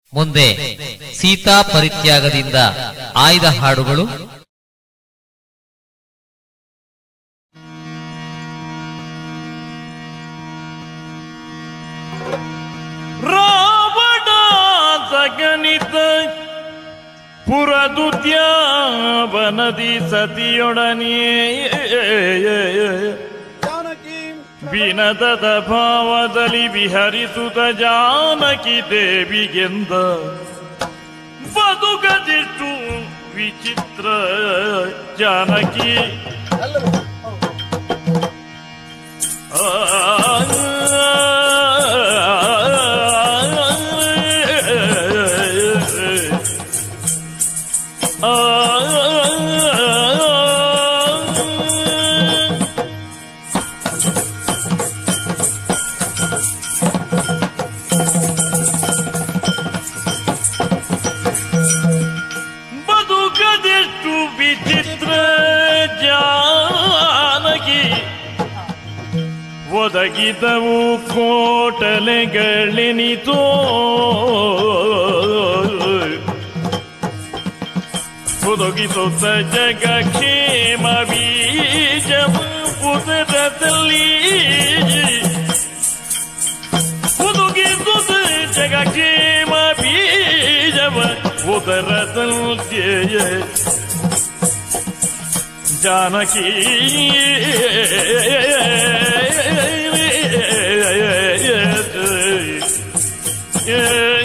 ಮುಂದೆ ಸೀತಾ ಪರಿತ್ಯಾಗದಿಂದ ಆಯ್ದ ಹಾಡುಗಳು ರಾವಣ ಸಗಣಿತ ಪುರದುದ್ಯಾವನದಿ ಸತಿಯೊಡನೆ ಜಾನಕಿ ವಿನದದ ಭಾವದಲ್ಲಿ ವಿಹರಿಸುತ್ತ ಜಾನಕಿ ದೇವಿಗೆಂದ ಬದುಕದಿಷ್ಟು ವಿಚಿತ್ರ ಜಾನಕಿ ಎಲ್ಲರೂ ಬದುಕದೆಷ್ಟು ವಿಚಿತ್ರ ಜಾನಕಿ ಒದಗಿದವು ಕೋಟಲೆಗಳೆನಿತೋ ಒದಗಿಸುತ್ತ ಜಗ ಕ್ಷೇಮ ಬೀಜವ ಉದರದಲ್ಲಿ ಒದಗಿಸುತ್ತ ಜಗ ಕ್ಷೇಮ ಬೀಜವ ಉದರದಲ್ಲಿ ಜಾನಕಿ Yeah.